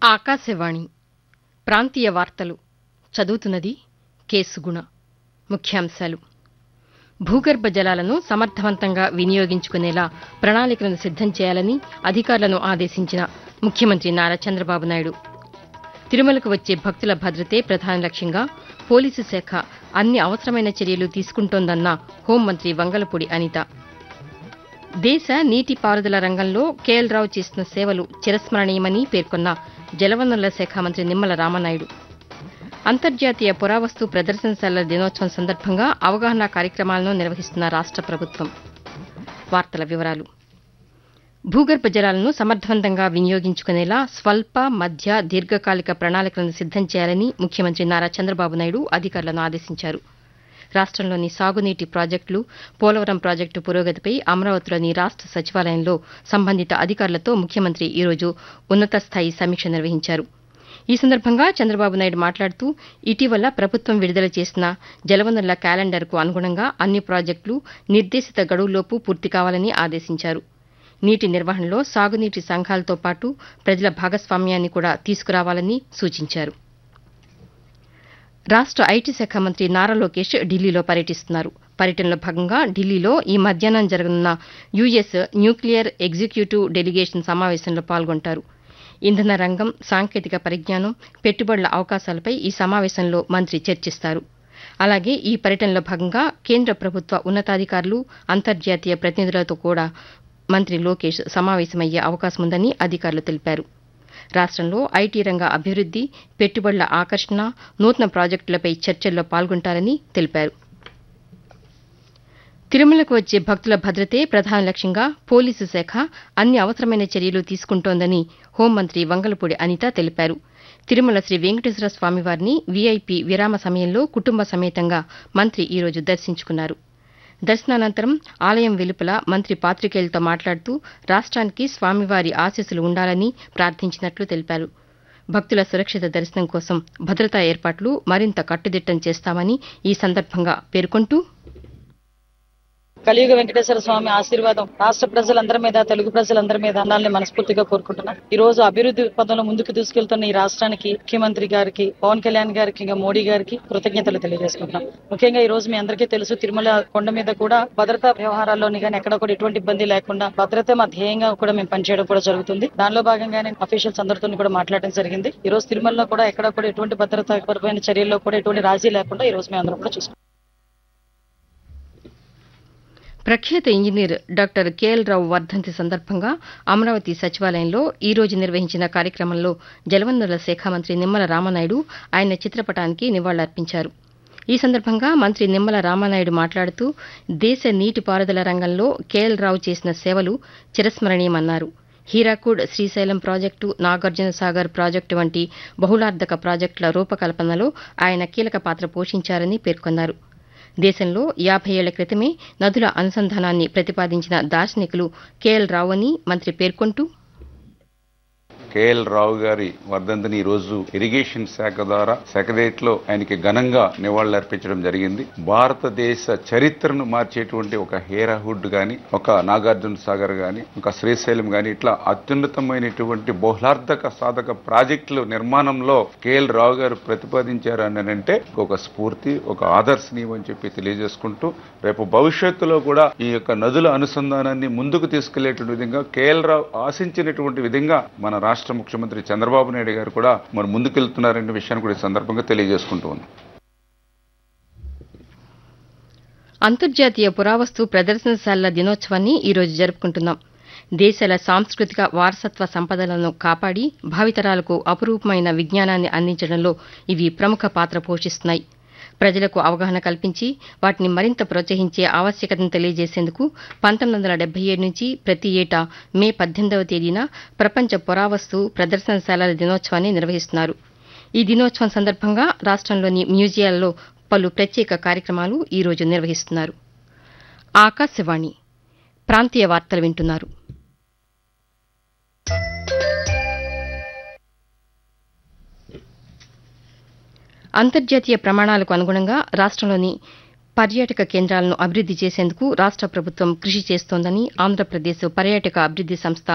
ఆకాశవాణి ప్రాంతీయ వార్తలు చదువుతున్నది కేసుగుణ ముఖ్యాంశాలు భూగర్భ జలాలను సమర్థవంతంగా వినియోగించుకునేలా ప్రణాళికలను సిద్దం చేయాలని అధికారులను ఆదేశించిన ముఖ్యమంత్రి నారా చంద్రబాబు నాయుడు తిరుమలకు వచ్చే భక్తుల భద్రతే ప్రధాన లక్ష్యంగా పోలీసు శాఖ అన్ని అవసరమైన చర్యలు తీసుకుంటోందన్న హోంమంత్రి వంగలపూడి అనిత దేశ నీటిపారుదల రంగంలో కేఎల్ రావు చేసిన సేవలు చిరస్మరణీయమని పేర్కొన్న జలవనరుల శాఖ మంత్రి నిమ్మల రామనాయుడు అంతర్జాతీయ పురావస్తు ప్రదర్శనశాలల దినోత్సవం సందర్భంగా అవగాహన కార్యక్రమాలను నిర్వహిస్తున్న రాష్ట ప్రభుత్వం వార్తల వివరాలు భూగర్భ జలాలను సమర్థవంతంగా వినియోగించుకునేలా స్వల్ప మధ్య దీర్ఘకాలిక ప్రణాళికలను సిద్దం చేయాలని ముఖ్యమంత్రి నారా చంద్రబాబు నాయుడు అధికారులను ఆదేశించారు రాష్టంలోని సాగునీటి ప్రాజెక్టులు పోలవరం ప్రాజెక్టు పురోగతిపై అమరావతిలోని రాష్ట సచివాలయంలో సంబంధిత అధికారులతో ముఖ్యమంత్రి ఈరోజు ఉన్నతస్థాయి సమీక్ష నిర్వహించారు ఈ సందర్భంగా చంద్రబాబు నాయుడు మాట్లాడుతూ ఇటీవల ప్రభుత్వం విడుదల చేసిన జలవనరుల క్యాలెండర్కు అనుగుణంగా అన్ని ప్రాజెక్టులు నిర్దేశిత గడువులోపు పూర్తి కావాలని ఆదేశించారు నీటి నిర్వహణలో సాగునీటి సంఘాలతో పాటు ప్రజల భాగస్వామ్యాన్ని కూడా తీసుకురావాలని సూచించారు రాష్ట ఐటీ శాఖ మంత్రి నారా లోకేష్ ఢిల్లీలో పర్యటిస్తున్నారు పర్యటనలో భాగంగా ఢిల్లీలో ఈ మధ్యాహ్నం జరగనున్న యుఎస్ న్యూక్లియర్ ఎగ్జిక్యూటివ్ డెలిగేషన్ సమావేశంలో పాల్గొంటారు ఇంధన రంగం సాంకేతిక పరిజ్ఞానం పెట్టుబడుల అవకాశాలపై ఈ సమావేశంలో మంత్రి చర్చిస్తారు అలాగే ఈ పర్యటనలో భాగంగా కేంద్ర ప్రభుత్వ ఉన్నతాధికారులు అంతర్జాతీయ ప్రతినిధులతో కూడా మంత్రి లోకేష్ సమావేశమయ్యే అవకాశముందని అధికారులు తెలిపారు రాష్టంలో ఐటీ రంగ అభివృద్ది పెట్టుబడుల ఆకర్షణ నూతన ప్రాజెక్టులపై చర్చల్లో పాల్గొంటారని తెలిపారు తిరుమలకు వచ్చే భక్తుల భద్రతే ప్రధాన లక్ష్యంగా పోలీసు శాఖ అన్ని అవసరమైన చర్యలు తీసుకుంటోందని హోంమంత్రి వంగలపూడి అనిత తెలిపారు తిరుమల శ్రీ వెంకటేశ్వర స్వామివారిని వీఐపీ విరామ సమయంలో కుటుంబ సమేతంగా మంత్రి ఈరోజు దర్శించుకున్నారు దర్శనానంతరం ఆలయం వెలుపల మంత్రి పాతికేయులతో మాట్లాడుతూ రాష్ట్రానికి స్వామివారి ఆశీస్సులు ఉండాలని ప్రార్థించినట్లు తెలిపారు భక్తుల సురక్షిత దర్శనం కోసం భద్రతా ఏర్పాట్లు మరింత కట్టుదిట్టం చేస్తామని ఈ సందర్భంగా పేర్కొంటూ కలియుగ వెంకటేశ్వర స్వామి ఆశీర్వాదం రాష్ట్ర ప్రజలందరి మీద తెలుగు ప్రజలందరి మీద ఉండాలని మనస్ఫూర్తిగా కోరుకుంటున్నాను ఈ రోజు అభివృద్ధి పదంలో ముందుకు తీసుకెళ్తున్న ఈ రాష్ట్రానికి ముఖ్యమంత్రి గారికి పవన్ కళ్యాణ్ గారికి ఇంకా మోడీ గారికి కృతజ్ఞతలు తెలియజేసుకుంటున్నాం ముఖ్యంగా ఈ రోజు మీ అందరికీ తెలుసు తిరుమల కొండ మీద కూడా భద్రతా వ్యవహారాల్లోని కానీ ఎక్కడ కూడా ఎటువంటి ఇబ్బంది లేకుండా భద్రత మా ధ్యేయంగా కూడా మేము పనిచేయడం కూడా జరుగుతుంది దానిలో భాగంగానే అఫీషియల్స్ అందరితో కూడా మాట్లాడడం జరిగింది ఈ రోజు తిరుమలలో కూడా ఎక్కడ కూడా ఎటువంటి భద్రతాపరమైన చర్యల్లో కూడా ఎటువంటి రాజీ లేకుండా ఈ రోజు మేము అందరం కూడా చూసుకుంటాం ప్రఖ్యాత ఇంజనీర్ డాక్టర్ కేఎల్ రావు వర్ధంతి సందర్భంగా అమరావతి సచివాలయంలో ఈ రోజు నిర్వహించిన కార్యక్రమంలో జలవనరుల శాఖ మంత్రి నిమ్మల రామనాయుడు ఆయన చిత్రపటానికి నివాళులర్పించారు ఈ సందర్భంగా మంత్రి నిమ్మల రామనాయుడు మాట్లాడుతూ దేశ నీటిపారుదల రంగంలో కేఎల్ రావు చేసిన సేవలు చిరస్మరణీయమన్నారు హీరాకూడ్ శ్రీశైలం ప్రాజెక్టు నాగార్జున సాగర్ ప్రాజెక్టు వంటి బహుళార్ధక ప్రాజెక్టుల రూపకల్పనలో ఆయన కీలక పాత్ర పోషించారని పేర్కొన్నారు దేశంలో యాభై ఏళ్ల క్రితమే నదుల అనుసంధానాన్ని ప్రతిపాదించిన దార్శనికులు కేఎల్ రావు అని మంత్రి పేర్కొంటూ కేఎల్ రావు గారి వర్ధంతిని ఈ రోజు ఇరిగేషన్ శాఖ ద్వారా సెక్రటరియట్ లో ఆయనకి ఘనంగా నివాళులర్పించడం జరిగింది భారతదేశ చరిత్రను మార్చేటువంటి ఒక హేరాహుడ్ గాని ఒక నాగార్జున సాగర్ గాని ఒక శ్రీశైలం గాని ఇట్లా అత్యున్నతమైనటువంటి బహుళార్థక సాధక ప్రాజెక్టుల నిర్మాణంలో కేఎల్ రావు గారు ప్రతిపాదించారు అని అంటే ఒక స్ఫూర్తి ఒక ఆదర్శనీయం అని చెప్పి తెలియజేసుకుంటూ రేపు భవిష్యత్తులో కూడా ఈ యొక్క నదుల అనుసంధానాన్ని ముందుకు తీసుకెళ్లేటువంటి విధంగా కేఎల్ రావు ఆశించినటువంటి విధంగా మన రాష్ట్ర ముఖ్యమంత్రి చంద్రబాబు నాయుడు గారు కూడా మరి ముందుకెళ్తున్నారనే విషయాన్ని కూడా ఈ సందర్భంగా తెలియజేసుకుంటూ ఉంది అంతర్జాతీయ పురావస్తు ప్రదర్శనశాలల దినోత్సవాన్ని ఈరోజు జరుపుకుంటున్నాం దేశాల సాంస్కృతిక వారసత్వ సంపదలను కాపాడి భావితరాలకు అపురూపమైన విజ్ఞానాన్ని అందించడంలో ఇవి ప్రముఖ పాత్ర పోషిస్తున్నాయి ప్రజలకు అవగాహన కల్పించి వాటిని మరింత ప్రోత్సహించే ఆవశ్యకతను తెలియజేసేందుకు పంతొమ్మిది వందల డెబ్బై ఏడు నుంచి ప్రతి ఏటా మే పద్దెనిమిదవ తేదీన ప్రపంచ పురావస్తు ప్రదర్శనశాలల దినోత్సవాన్ని నిర్వహిస్తున్నారు ఈ దినోత్సవం సందర్భంగా రాష్టంలోని మ్యూజియాల్లో పలు ప్రత్యేక కార్యక్రమాలు ఈ రోజు నిర్వహిస్తున్నారు ఆకాశవాణి ప్రాంతీయ వార్తలు వింటున్నారు అంతర్జాతీయ ప్రమాణాలకు అనుగుణంగా రాష్టంలోని పర్యాటక కేంద్రాలను అభివృద్ది చేసేందుకు రాష్ట ప్రభుత్వం కృషి చేస్తోందని ఆంధ్రప్రదేశ్ పర్యాటక అభివృద్ది సంస్థ